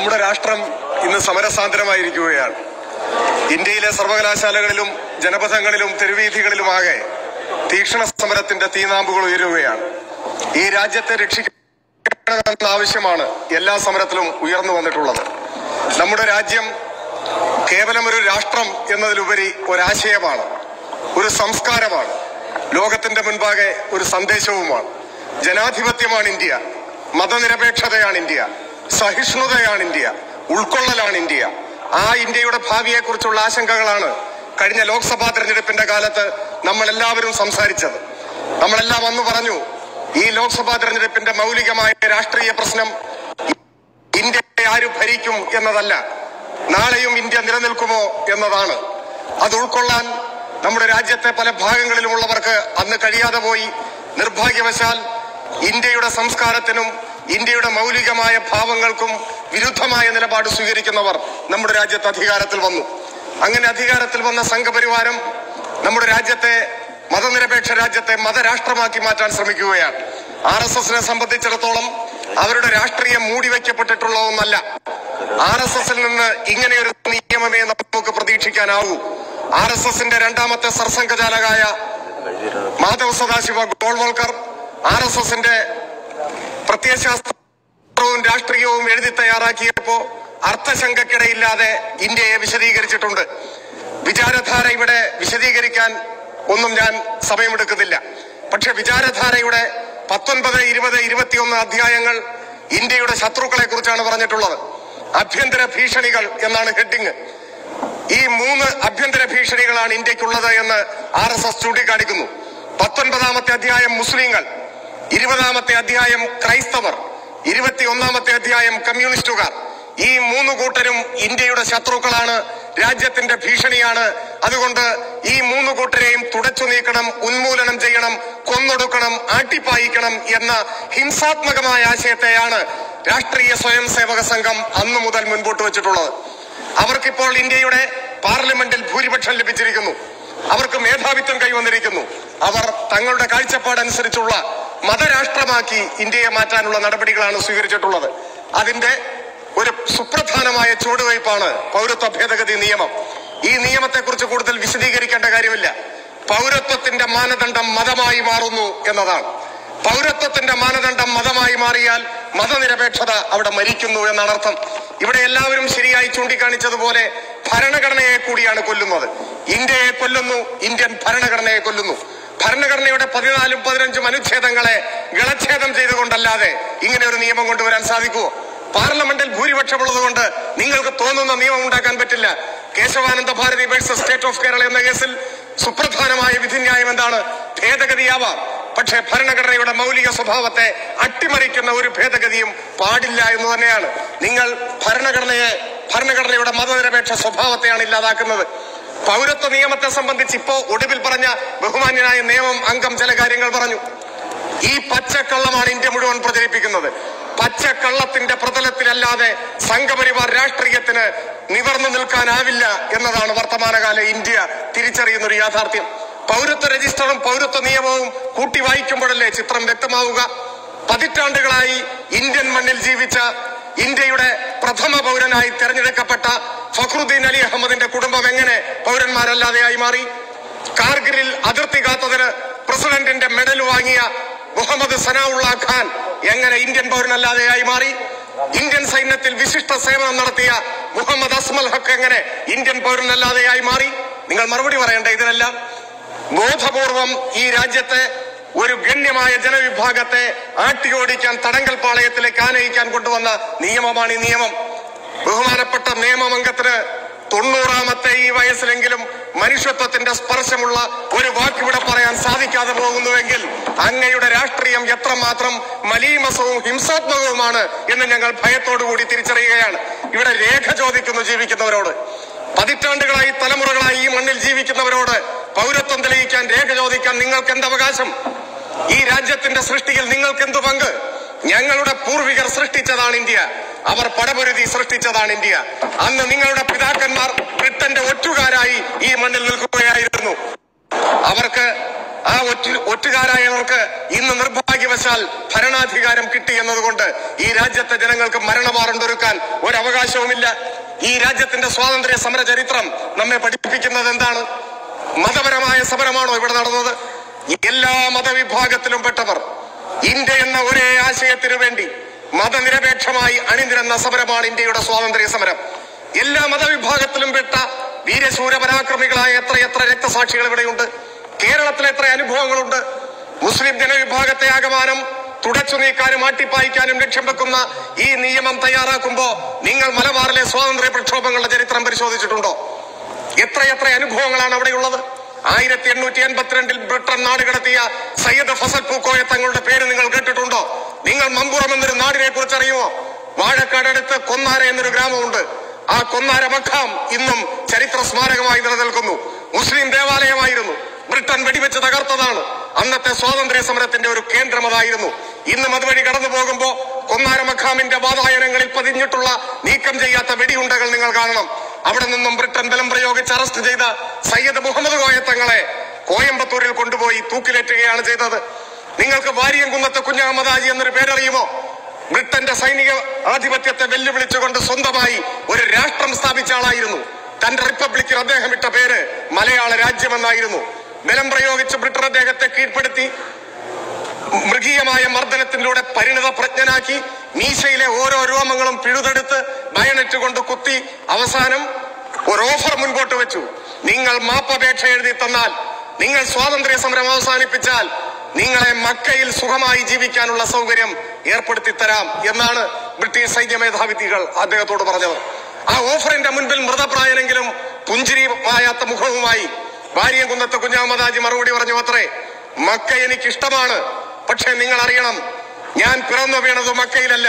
നമ്മുടെ രാഷ്ട്രം ഇന്ന് സമരസാന്ദ്രമായിരിക്കുകയാണ് ഇന്ത്യയിലെ സർവകലാശാലകളിലും ജനപഥങ്ങളിലും തെരുവീഥികളിലുമാകെ തീക്ഷണ സമരത്തിന്റെ തീനാമ്പുകൾ ഉയരുകയാണ് ഈ രാജ്യത്തെ രക്ഷിക്കണമെന്ന ആവശ്യമാണ് എല്ലാ സമരത്തിലും ഉയർന്നു വന്നിട്ടുള്ളത് നമ്മുടെ രാജ്യം കേവലം ഒരു രാഷ്ട്രം എന്നതിലുപരി ഒരാശയമാണ് ഒരു സംസ്കാരമാണ് ലോകത്തിന്റെ മുൻപാകെ ഒരു സന്ദേശവുമാണ് ജനാധിപത്യമാണ് ഇന്ത്യ മതനിരപേക്ഷതയാണ് ഇന്ത്യ സഹിഷ്ണുതയാണ് ഇന്ത്യ ഉൾക്കൊള്ളലാണ് ഇന്ത്യ ആ ഇന്ത്യയുടെ ഭാവിയെക്കുറിച്ചുള്ള ആശങ്കകളാണ് കഴിഞ്ഞ ലോക്സഭാ തെരഞ്ഞെടുപ്പിന്റെ കാലത്ത് നമ്മൾ എല്ലാവരും സംസാരിച്ചത് നമ്മളെല്ലാം അന്ന് പറഞ്ഞു ഈ ലോക്സഭാ തെരഞ്ഞെടുപ്പിന്റെ മൗലികമായ രാഷ്ട്രീയ പ്രശ്നം ഇന്ത്യയെ ആര് ഭരിക്കും എന്നതല്ല നാളെയും ഇന്ത്യ നിലനിൽക്കുമോ എന്നതാണ് അത് ഉൾക്കൊള്ളാൻ നമ്മുടെ രാജ്യത്തെ പല ഭാഗങ്ങളിലുമുള്ളവർക്ക് അന്ന് കഴിയാതെ പോയി നിർഭാഗ്യവശാൽ ഇന്ത്യയുടെ സംസ്കാരത്തിനും ഇന്ത്യയുടെ മൗലികമായ ഭാവങ്ങൾക്കും വിരുദ്ധമായ നിലപാട് സ്വീകരിക്കുന്നവർ നമ്മുടെ രാജ്യത്ത് അധികാരത്തിൽ വന്നു അങ്ങനെ അധികാരത്തിൽ വന്ന സംഘപരിവാരം നമ്മുടെ രാജ്യത്തെ മതനിരപേക്ഷ രാജ്യത്തെ മതരാഷ്ട്രമാക്കി മാറ്റാൻ ശ്രമിക്കുകയാണ് ആർ എസ് എസിനെ സംബന്ധിച്ചിടത്തോളം അവരുടെ രാഷ്ട്രീയം മൂടിവെക്കപ്പെട്ടിട്ടുള്ള ഒന്നല്ല ആർ എസ് എസിൽ നിന്ന് ഇങ്ങനെയൊരു നിയമമേ നമുക്ക് പ്രതീക്ഷിക്കാനാവൂ ആർ എസ് എസിന്റെ രണ്ടാമത്തെ സർസംഘചാലകായ മാധവ് സദാശിവ ഗോൾവോൾക്കർ ആർ എസ് എസിന്റെ പ്രത്യയശാസ്ത്രവും രാഷ്ട്രീയവും എഴുതി തയ്യാറാക്കിയപ്പോ അർത്ഥശങ്കക്കിടയില്ലാതെ ഇന്ത്യയെ വിശദീകരിച്ചിട്ടുണ്ട് വിചാരധാര ഇവിടെ വിശദീകരിക്കാൻ ഒന്നും ഞാൻ സമയമെടുക്കുന്നില്ല പക്ഷെ വിചാരധാരയുടെ പത്തൊൻപത് ഇരുപത് ഇരുപത്തിയൊന്ന് അധ്യായങ്ങൾ ഇന്ത്യയുടെ ശത്രുക്കളെ കുറിച്ചാണ് പറഞ്ഞിട്ടുള്ളത് ആഭ്യന്തര ഭീഷണികൾ എന്നാണ് ഹെഡിങ് ഈ മൂന്ന് ആഭ്യന്തര ഭീഷണികളാണ് ഇന്ത്യക്കുള്ളത് എന്ന് ആർ എസ് എസ് ചൂണ്ടിക്കാണിക്കുന്നു പത്തൊൻപതാമത്തെ അധ്യായം മുസ്ലിങ്ങൾ ഇരുപതാമത്തെ അധ്യായം ക്രൈസ്തവർ ഇരുപത്തിയൊന്നാമത്തെ അധ്യായം കമ്മ്യൂണിസ്റ്റുകാർ ഈ മൂന്ന് കൂട്ടരും ഇന്ത്യയുടെ ശത്രുക്കളാണ് രാജ്യത്തിന്റെ ഭീഷണിയാണ് അതുകൊണ്ട് ഈ മൂന്ന് കൂട്ടരെയും തുടച്ചു നീക്കണം ഉന്മൂലനം ചെയ്യണം കൊന്നൊടുക്കണം ആട്ടിപ്പായിക്കണം എന്ന ഹിംസാത്മകമായ ആശയത്തെയാണ് രാഷ്ട്രീയ സ്വയം സേവക സംഘം അന്നു മുതൽ മുൻപോട്ട് വെച്ചിട്ടുള്ളത് അവർക്കിപ്പോൾ ഇന്ത്യയുടെ പാർലമെന്റിൽ ഭൂരിപക്ഷം ലഭിച്ചിരിക്കുന്നു അവർക്ക് മേധാവിത്വം കൈവന്നിരിക്കുന്നു അവർ തങ്ങളുടെ കാഴ്ചപ്പാടനുസരിച്ചുള്ള മതരാഷ്ട്രമാക്കി ഇന്ത്യയെ മാറ്റാനുള്ള നടപടികളാണ് സ്വീകരിച്ചിട്ടുള്ളത് അതിന്റെ ഒരു സുപ്രധാനമായ ചുവടുവയ്പാണ് പൗരത്വ ഭേദഗതി നിയമം ഈ നിയമത്തെക്കുറിച്ച് കൂടുതൽ വിശദീകരിക്കേണ്ട കാര്യമില്ല പൗരത്വത്തിന്റെ മാനദണ്ഡം മതമായി മാറുന്നു എന്നതാണ് പൗരത്വത്തിന്റെ മാനദണ്ഡം മതമായി മാറിയാൽ മതനിരപേക്ഷത അവിടെ മരിക്കുന്നു എന്നാണ് അർത്ഥം ഇവിടെ എല്ലാവരും ശരിയായി ചൂണ്ടിക്കാണിച്ചതുപോലെ ഭരണഘടനയെ കൂടിയാണ് കൊല്ലുന്നത് ഇന്ത്യയെ കൊല്ലുന്നു ഇന്ത്യൻ ഭരണഘടനയെ കൊല്ലുന്നു ഭരണഘടനയുടെ പതിനാലും പതിനഞ്ചും അനുച്ഛേദങ്ങളെ ഗളച്ഛേദം ചെയ്തുകൊണ്ടല്ലാതെ ഇങ്ങനെ ഒരു നിയമം കൊണ്ടുവരാൻ സാധിക്കുമോ പാർലമെന്റിൽ ഭൂരിപക്ഷമുള്ളത് കൊണ്ട് നിങ്ങൾക്ക് തോന്നുന്ന നിയമം ഉണ്ടാക്കാൻ പറ്റില്ല Kesavananda Bharati versus state of Kerala എന്ന കേസിൽ സുപ്രധാനമായ വിധിന്യായം എന്താണ് ഭേദഗതിയാവാം പക്ഷേ ഭരണഘടനയുടെ മൗലിക സ്വഭാവത്തെ അട്ടിമറിക്കുന്ന ഒരു ഭേദഗതിയും പാടില്ല എന്ന് തന്നെയാണ് നിങ്ങൾ ഭരണഘടനയെ ഭരണഘടനയുടെ മതനിരപേക്ഷ സ്വഭാവത്തെയാണ് ഇല്ലാതാക്കുന്നത് പൗരത്വ നിയമത്തെ സംബന്ധിച്ച് ഇപ്പോ ഒടുവിൽ പറഞ്ഞ ബഹുമാന്യനായ നിയമം അംഗം ചില കാര്യങ്ങൾ പറഞ്ഞു ഈ പച്ചക്കള്ളമാണ് ഇന്ത്യ മുഴുവൻ പ്രചരിപ്പിക്കുന്നത് പച്ചക്കള്ളത്തിന്റെ പ്രതലത്തിലല്ലാതെ സംഘപരിവാർ രാഷ്ട്രീയത്തിന് നിവർന്നു നിൽക്കാനാവില്ല എന്നതാണ് വർത്തമാനകാല ഇന്ത്യ തിരിച്ചറിയുന്ന ഒരു യാഥാർത്ഥ്യം പൗരത്വ രജിസ്റ്ററും പൗരത്വ നിയമവും കൂട്ടി വായിക്കുമ്പോഴല്ലേ ചിത്രം വ്യക്തമാവുക പതിറ്റാണ്ടുകളായി ഇന്ത്യൻ മണ്ണിൽ ജീവിച്ച ഇന്ത്യയുടെ പ്രഥമ പൗരനായി തെരഞ്ഞെടുക്കപ്പെട്ട ഫഖ്റുദ്ദീൻ അലി അഹമ്മദിന്റെ കുടുംബം എങ്ങനെ പൗരന്മാരല്ലാതെയായി മാറി കാർഗിലിൽ അതിർത്തി കാത്തതിന് പ്രസിഡന്റിന്റെ മെഡൽ വാങ്ങിയ മുഹമ്മദ് സനാഉള്ള ഖാൻ എങ്ങനെ ഇന്ത്യൻ പൗരനല്ലാതെയായി മാറി ഇന്ത്യൻ സൈന്യത്തിൽ വിശിഷ്ട സേവനം നടത്തിയ മുഹമ്മദ് അസ്മൽ ഹക്ക് എങ്ങനെ ഇന്ത്യൻ പൗരനല്ലാതെയായി മാറി നിങ്ങൾ മറുപടി പറയണ്ടേ ഇതിനെല്ലാം ബോധപൂർവം ഈ രാജ്യത്തെ ഒരു ഗണ്യമായ ജനവിഭാഗത്തെ ആട്ടിയോടിക്കാൻ തടങ്കൽ പാളയത്തിലേക്ക് ആനയിക്കാൻ കൊണ്ടുവന്ന നിയമമാണ് ഈ നിയമം ബഹുമാനപ്പെട്ട നിയമമംഗത്തിന് തൊണ്ണൂറാമത്തെ ഈ വയസ്സിലെങ്കിലും മനുഷ്യത്വത്തിന്റെ സ്പർശമുള്ള ഒരു വാക്കിവിടെ പറയാൻ സാധിക്കാതെ പോകുന്നുവെങ്കിൽ അങ്ങയുടെ രാഷ്ട്രീയം എത്രമാത്രം മലീമസവും ഹിംസാത്മകവുമാണ് എന്ന് ഞങ്ങൾ ഭയത്തോടുകൂടി തിരിച്ചറിയുകയാണ് ഇവിടെ രേഖ ചോദിക്കുന്നു ജീവിക്കുന്നവരോട് പതിറ്റാണ്ടുകളായി തലമുറകളായി ഈ മണ്ണിൽ ജീവിക്കുന്നവരോട് പൗരത്വം തെളിയിക്കാൻ രേഖ ചോദിക്കാൻ നിങ്ങൾക്ക് എന്ത് അവകാശം ഈ രാജ്യത്തിന്റെ സൃഷ്ടിയിൽ നിങ്ങൾക്ക് എന്ത് പങ്ക് ഞങ്ങളുടെ പൂർവികർ സൃഷ്ടിച്ചതാണ് ഇന്ത്യ അവർ പടപൊരുതി സൃഷ്ടിച്ചതാണ് ഇന്ത്യ അന്ന് നിങ്ങളുടെ പിതാക്കന്മാർ ബ്രിട്ടന്റെ ഒറ്റുകാരായി ഈ മണ്ണിൽ നിൽക്കുകയായിരുന്നു അവർക്ക് ആ ഒറ്റ ഒറ്റുകാരായവർക്ക് ഇന്ന് നിർഭാഗ്യവശാൽ ഭരണാധികാരം കിട്ടി എന്നതുകൊണ്ട് ഈ രാജ്യത്തെ ജനങ്ങൾക്ക് മരണമാറുണ്ടൊരുക്കാൻ ഒരവകാശവുമില്ല ഈ രാജ്യത്തിന്റെ സ്വാതന്ത്ര്യ സമര ചരിത്രം നമ്മെ പഠിപ്പിക്കുന്നത് എന്താണ് മതപരമായ സമരമാണോ ഇവിടെ നടന്നത് എല്ലാ മതവിഭാഗത്തിലും പെട്ടവർ ഇന്ത്യ എന്ന ഒരേ ആശയത്തിനു വേണ്ടി മതനിരപേക്ഷമായി അണിനിരന്ന സമരമാണ് ഇന്ത്യയുടെ സ്വാതന്ത്ര്യ സമരം എല്ലാ മതവിഭാഗത്തിലും പെട്ട വീരശൂര പരാക്രമികളായ എത്ര എത്ര രക്തസാക്ഷികൾ ഇവിടെയുണ്ട് കേരളത്തിൽ എത്ര അനുഭവങ്ങളുണ്ട് മുസ്ലിം ജനവിഭാഗത്തെ ആകമാനം തുടച്ചു നീക്കാനും ആട്ടിപ്പായിക്കാനും ലക്ഷ്യം വെക്കുന്ന ഈ നിയമം തയ്യാറാക്കുമ്പോ നിങ്ങൾ മലബാറിലെ സ്വാതന്ത്ര്യ പ്രക്ഷോഭങ്ങളുടെ ചരിത്രം പരിശോധിച്ചിട്ടുണ്ടോ എത്രയെത്ര അനുഭവങ്ങളാണ് അവിടെയുള്ളത് ആയിരത്തി എണ്ണൂറ്റി എൺപത്തിരണ്ടിൽ ബ്രിട്ടൻ നാട് കടത്തിയ സയ്യദ് ഫസൽ പൂക്കോയ തങ്ങളുടെ പേര് നിങ്ങൾ കേട്ടിട്ടുണ്ടോ നിങ്ങൾ മമ്പുറം എന്നൊരു നാടിനെ കുറിച്ച് അറിയുമോ വാഴക്കാടടുത്ത് കൊന്നാര എന്നൊരു ഗ്രാമമുണ്ട് ആ കൊന്നാര മഖാം ഇന്നും ചരിത്ര സ്മാരകമായി നിലനിൽക്കുന്നു മുസ്ലിം ദേവാലയമായിരുന്നു ബ്രിട്ടൻ വെടിവെച്ച് തകർത്തതാണ് അന്നത്തെ സ്വാതന്ത്ര്യ സമരത്തിന്റെ ഒരു കേന്ദ്രം അതായിരുന്നു ഇന്നും അതുവഴി കടന്നു പോകുമ്പോ കൊന്നാര മഖാമിന്റെ വാതായനങ്ങളിൽ പതിഞ്ഞിട്ടുള്ള നീക്കം ചെയ്യാത്ത വെടിയുണ്ടകൾ നിങ്ങൾ കാണണം അവിടെ നിന്നും ബ്രിട്ടൻ ബലം പ്രയോഗിച്ച് അറസ്റ്റ് ചെയ്ത സയ്യദ് മുഹമ്മദ് കോയ തങ്ങളെ കോയമ്പത്തൂരിൽ കൊണ്ടുപോയി തൂക്കിലേറ്റുകയാണ് ചെയ്തത് നിങ്ങൾക്ക് വാരിയംകുന്നത്ത് കുഞ്ഞഹമ്മദാജി എന്നൊരു പേരറിയുമോ ബ്രിട്ടന്റെ സൈനിക ആധിപത്യത്തെ വെല്ലുവിളിച്ചുകൊണ്ട് സ്വന്തമായി ഒരു രാഷ്ട്രം സ്ഥാപിച്ച ആളായിരുന്നു തന്റെ റിപ്പബ്ലിക്കിൽ അദ്ദേഹം ഇട്ട പേര് മലയാള രാജ്യമെന്നായിരുന്നു ബലം പ്രയോഗിച്ച് ബ്രിട്ടൻ അദ്ദേഹത്തെ കീഴ്പ്പെടുത്തി മൃഗീയമായ മർദ്ദനത്തിലൂടെ പരിണിത പ്രജ്ഞനാക്കി മീശയിലെ ഓരോ രോമങ്ങളും പിഴുതെടുത്ത് ബയണറ്റ് കൊണ്ട് കുത്തി അവസാനം ഒരു ഓഫർ മുൻപോട്ട് വെച്ചു നിങ്ങൾ മാപ്പപേക്ഷ എഴുതി തന്നാൽ നിങ്ങൾ സ്വാതന്ത്ര്യ സമരം അവസാനിപ്പിച്ചാൽ നിങ്ങളെ മക്കയിൽ സുഖമായി ജീവിക്കാനുള്ള സൗകര്യം ഏർപ്പെടുത്തി തരാം എന്നാണ് ബ്രിട്ടീഷ് സൈന്യ മേധാവികൾ അദ്ദേഹത്തോട് പറഞ്ഞത് ആ ഓഫറിന്റെ മുൻപിൽ മൃതപ്രായനെങ്കിലും പുഞ്ചിരിമായാത്ത മുഖവുമായി വാര്യംകുന്നത്ത് കുഞ്ഞാമദാജി മറുപടി പറഞ്ഞു അത്രേ മക്ക എനിക്ക് ഇഷ്ടമാണ് പക്ഷെ നിങ്ങൾ അറിയണം ഞാൻ പിറന്നു വീണത് മക്കയിലല്ല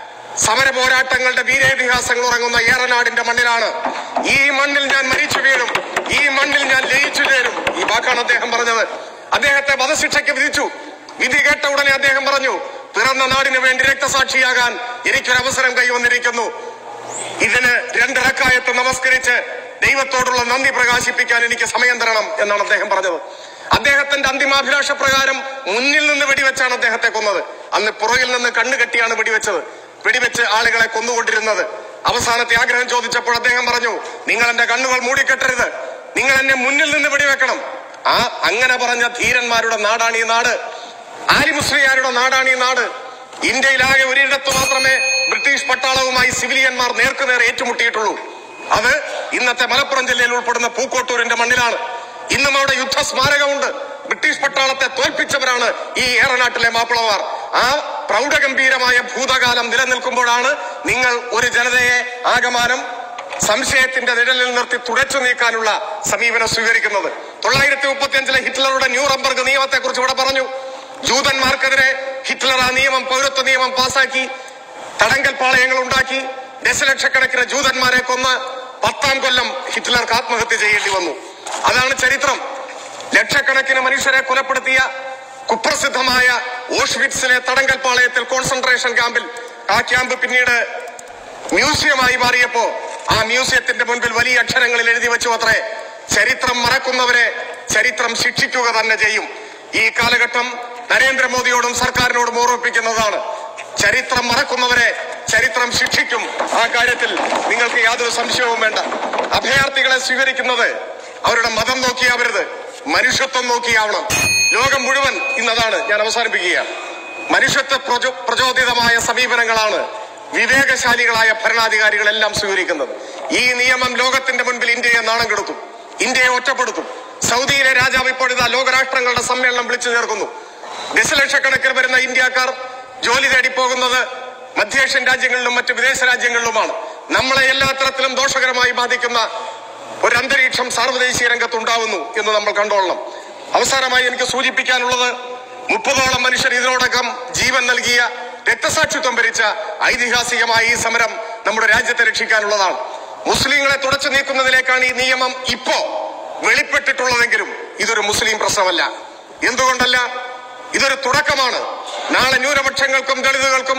സമര പോരാട്ടങ്ങളുടെ വീരേതിഹാസങ്ങൾ ഉറങ്ങുന്ന ഏറനാടിന്റെ മണ്ണിലാണ് ഈ മണ്ണിൽ ഞാൻ മരിച്ചു വീഴും ഈ മണ്ണിൽ ഞാൻ ലയിച്ചു ചേരും ഈ വാക്കാണ് അദ്ദേഹം പറഞ്ഞത് അദ്ദേഹത്തെ വധശിക്ഷയ്ക്ക് വിധിച്ചു വിധി കേട്ട ഉടനെ അദ്ദേഹം പറഞ്ഞു പിറന്ന നാടിന് വേണ്ടി രക്തസാക്ഷിയാകാൻ എനിക്കൊരു അവസരം കൈവന്നിരിക്കുന്നു ഇതിന് രണ്ടിറക്കായത്ത് നമസ്കരിച്ച് ദൈവത്തോടുള്ള നന്ദി പ്രകാശിപ്പിക്കാൻ എനിക്ക് സമയം തരണം എന്നാണ് അദ്ദേഹം പറഞ്ഞത് അദ്ദേഹത്തിന്റെ അന്തിമാഭിലാഷ പ്രകാരം മുന്നിൽ നിന്ന് വെടിവെച്ചാണ് അദ്ദേഹത്തെ കൊന്നത് അന്ന് പുറകിൽ നിന്ന് കണ്ണു കെട്ടിയാണ് വെടിവെച്ചത് വെടിവെച്ച് ആളുകളെ കൊന്നുകൊണ്ടിരുന്നത് അവസാനത്തെ ആഗ്രഹം ചോദിച്ചപ്പോൾ അദ്ദേഹം പറഞ്ഞു നിങ്ങൾ എന്റെ കണ്ണുകൾ മൂടിക്കെട്ടരുത് നിങ്ങൾ എന്നെ മുന്നിൽ നിന്ന് വെടിവെക്കണം ആ അങ്ങനെ പറഞ്ഞ ധീരന്മാരുടെ നാടാണ് ഈ നാട് ആലിമുസ്ലിയാരുടെ നാടാണ് ഈ നാട് ഇന്ത്യയിലാകെ ഒരിടത്ത് മാത്രമേ ബ്രിട്ടീഷ് പട്ടാളവുമായി സിവിലിയന്മാർ നേർക്കുനേർ ഏറ്റുമുട്ടിയിട്ടുള്ളൂ അത് ഇന്നത്തെ മലപ്പുറം ജില്ലയിൽ ഉൾപ്പെടുന്ന പൂക്കോട്ടൂരിന്റെ മണ്ണിലാണ് ഇന്നും അവിടെ യുദ്ധ സ്മാരകമുണ്ട് ബ്രിട്ടീഷ് പട്ടാളത്തെ തോൽപ്പിച്ചവരാണ് ഈ ഏറനാട്ടിലെ മാപ്പിളമാർ ആ പ്രൗഢഗംഭീരമായ ഭൂതകാലം നിലനിൽക്കുമ്പോഴാണ് നിങ്ങൾ ഒരു ജനതയെ ആകമാനം സംശയത്തിന്റെ നിഴലിൽ നിർത്തി തുടച്ചു നീക്കാനുള്ള സമീപനം സ്വീകരിക്കുന്നത് തൊള്ളായിരത്തി മുപ്പത്തിയഞ്ചിലെ ഹിറ്റ്ലറുടെ ന്യൂറംബർഗ് നിയമത്തെ കുറിച്ച് ഇവിടെ പറഞ്ഞു ജൂതന്മാർക്കെതിരെ ഹിറ്റ്ലർ ആ നിയമം പൗരത്വ നിയമം പാസാക്കി തടങ്കൽ പാളയങ്ങൾ ഉണ്ടാക്കി ദശലക്ഷക്കണക്കിന് ജൂതന്മാരെ കൊന്ന് പത്താം കൊല്ലം ഹിറ്റ്ലർക്ക് ആത്മഹത്യ ചെയ്യേണ്ടി വന്നു അതാണ് ചരിത്രം ലക്ഷക്കണക്കിന് മനുഷ്യരെ കൊലപ്പെടുത്തിയ കുപ്രസിദ്ധമായ ഓഷ്വിറ്റ്സിലെ തടങ്കൽ പാളയത്തിൽ കോൺസെൻട്രേഷൻ ക്യാമ്പിൽ ആ ക്യാമ്പ് പിന്നീട് മ്യൂസിയമായി മാറിയപ്പോ ആ മ്യൂസിയത്തിന്റെ മുൻപിൽ വലിയ അക്ഷരങ്ങളിൽ എഴുതി വെച്ചു അത്രേ ചരിത്രം മറക്കുന്നവരെ ചരിത്രം ശിക്ഷിക്കുക തന്നെ ചെയ്യും ഈ കാലഘട്ടം നരേന്ദ്രമോദിയോടും സർക്കാരിനോടും ഓർമ്മിപ്പിക്കുന്നതാണ് ചരിത്രം മറക്കുന്നവരെ ചരിത്രം ശിക്ഷിക്കും ആ കാര്യത്തിൽ നിങ്ങൾക്ക് യാതൊരു സംശയവും വേണ്ട അഭയാർത്ഥികളെ സ്വീകരിക്കുന്നത് അവരുടെ മതം നോക്കിയാവരുത് മനുഷ്യത്വം നോക്കിയാവണം ലോകം മുഴുവൻ ഇന്നതാണ് ഞാൻ അവസാനിപ്പിക്കുകയാണ് മനുഷ്യത്വ പ്രചോ- പ്രചോദിതമായ സമീപനങ്ങളാണ് വിവേകശാലികളായ ഭരണാധികാരികളെല്ലാം സ്വീകരിക്കുന്നത് ഈ നിയമം ലോകത്തിന്റെ മുൻപിൽ ഇന്ത്യയെ നാണം കെടുത്തും ഇന്ത്യയെ ഒറ്റപ്പെടുത്തും സൗദിയിലെ രാജാവ് ഇപ്പോഴിതാ ലോകരാഷ്ട്രങ്ങളുടെ സമ്മേളനം വിളിച്ചു ചേർക്കുന്നു ദശലക്ഷക്കണക്കിന് വരുന്ന ഇന്ത്യക്കാർ ജോലി തേടി പോകുന്നത് മധ്യേഷ്യൻ രാജ്യങ്ങളിലും മറ്റ് വിദേശ രാജ്യങ്ങളിലുമാണ് നമ്മളെ എല്ലാ തരത്തിലും ദോഷകരമായി ബാധിക്കുന്ന ഒരു അന്തരീക്ഷം സാർവദേശീയ രംഗത്ത് ഉണ്ടാവുന്നു എന്ന് നമ്മൾ കണ്ടോളണം അവസാനമായി എനിക്ക് സൂചിപ്പിക്കാനുള്ളത് മുപ്പതോളം മനുഷ്യർ ഇതിനോടകം ജീവൻ നൽകിയ രക്തസാക്ഷിത്വം ഭരിച്ച ഐതിഹാസികമായ ഈ സമരം നമ്മുടെ രാജ്യത്തെ രക്ഷിക്കാനുള്ളതാണ് മുസ്ലിങ്ങളെ തുടച്ചു നീക്കുന്നതിലേക്കാണ് ഈ നിയമം ഇപ്പോ വെളിപ്പെട്ടിട്ടുള്ളതെങ്കിലും ഇതൊരു മുസ്ലിം പ്രശ്നമല്ല എന്തുകൊണ്ടല്ല ഇതൊരു തുടക്കമാണ് നാളെ ന്യൂനപക്ഷങ്ങൾക്കും ദളിതുകൾക്കും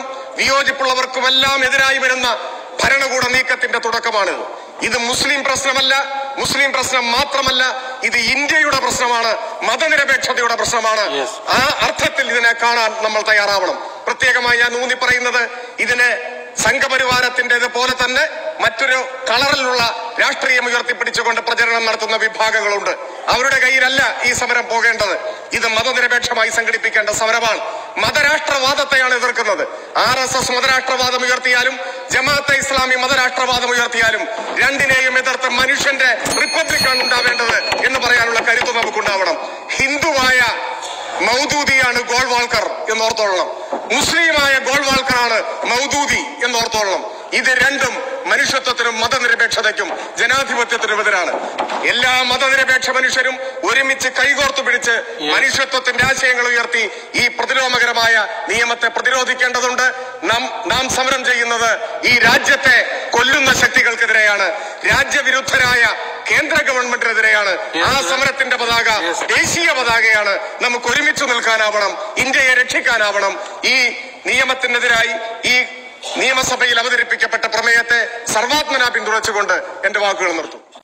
വിയോജിപ്പുള്ളവർക്കുമെല്ലാം എതിരായി വരുന്ന ഭരണകൂട നീക്കത്തിന്റെ തുടക്കമാണിത് ഇത് മുസ്ലിം പ്രശ്നമല്ല മുസ്ലിം പ്രശ്നം മാത്രമല്ല ഇത് ഇന്ത്യയുടെ പ്രശ്നമാണ് മതനിരപേക്ഷതയുടെ പ്രശ്നമാണ് Yes. ആ അർത്ഥത്തിൽ ഇതിനെ കാണാൻ നമ്മൾ തയ്യാറാവണം പ്രത്യേകമായി ഞാൻ ഊന്നി പറയുന്നത് ഇതിന് സംഘപരിവാരത്തിന്റേത് പോലെ തന്നെ മറ്റൊരു കളറിലുള്ള രാഷ്ട്രീയം ഉയർത്തിപ്പിടിച്ചുകൊണ്ട് പ്രചരണം നടത്തുന്ന വിഭാഗങ്ങളുണ്ട് അവരുടെ കയ്യിലല്ല ഈ സമരം പോകേണ്ടത് ഇത് മതനിരപേക്ഷമായി സംഘടിപ്പിക്കേണ്ട സമരമാണ് മതരാഷ്ട്രവാദത്തെയാണ് എതിർക്കുന്നത് ആർ എസ് എസ് മതരാഷ്ട്രവാദം ഉയർത്തിയാലും ജമാഅത്തെ ഇസ്ലാമി മതരാഷ്ട്രവാദം ഉയർത്തിയാലും രണ്ടിനെയും എതിർത്ത് മനുഷ്യന്റെ റിപ്പബ്ലിക്കാണ് ഉണ്ടാവേണ്ടത് എന്ന് പറയാനുള്ള കരുത്ത് നമുക്കുണ്ടാവണം ഹിന്ദുവായ മൗദൂദിയാണ് ഗോൾവാൾക്കർ എന്നോർത്തോളണം മുസ്ലിമായ ഗോൾവാൾക്കറാണ് മൗദൂദി എന്നോർത്തോളണം ഇത് രണ്ടും മനുഷ്യത്വത്തിനും മതനിരപേക്ഷതയ്ക്കും ജനാധിപത്യത്തിനും എതിരാണ് എല്ലാ മതനിരപേക്ഷ മനുഷ്യരും ഒരുമിച്ച് കൈകോർത്തു പിടിച്ച് മനുഷ്യത്വത്തിന്റെ ആശയങ്ങൾ ഉയർത്തി ഈ പ്രതിലോമകരമായ നിയമത്തെ പ്രതിരോധിക്കേണ്ടതുണ്ട് നാം നാം സമരം ചെയ്യുന്നത് ഈ രാജ്യത്തെ കൊല്ലുന്ന ശക്തികൾക്കെതിരെയാണ് രാജ്യവിരുദ്ധരായ കേന്ദ്ര ഗവൺമെന്റിനെതിരെയാണ് ആ സമരത്തിന്റെ പതാക ദേശീയ പതാകയാണ് നമുക്ക് ഒരുമിച്ച് നിൽക്കാനാവണം ഇന്ത്യയെ രക്ഷിക്കാനാവണം ഈ നിയമത്തിനെതിരായി ഈ നിയമസഭയിൽ അവതരിപ്പിക്കപ്പെട്ട പ്രമേയത്തെ സർവാത്മന പിന്തുണച്ചുകൊണ്ട് എന്റെ വാക്കുകൾ നിർത്തും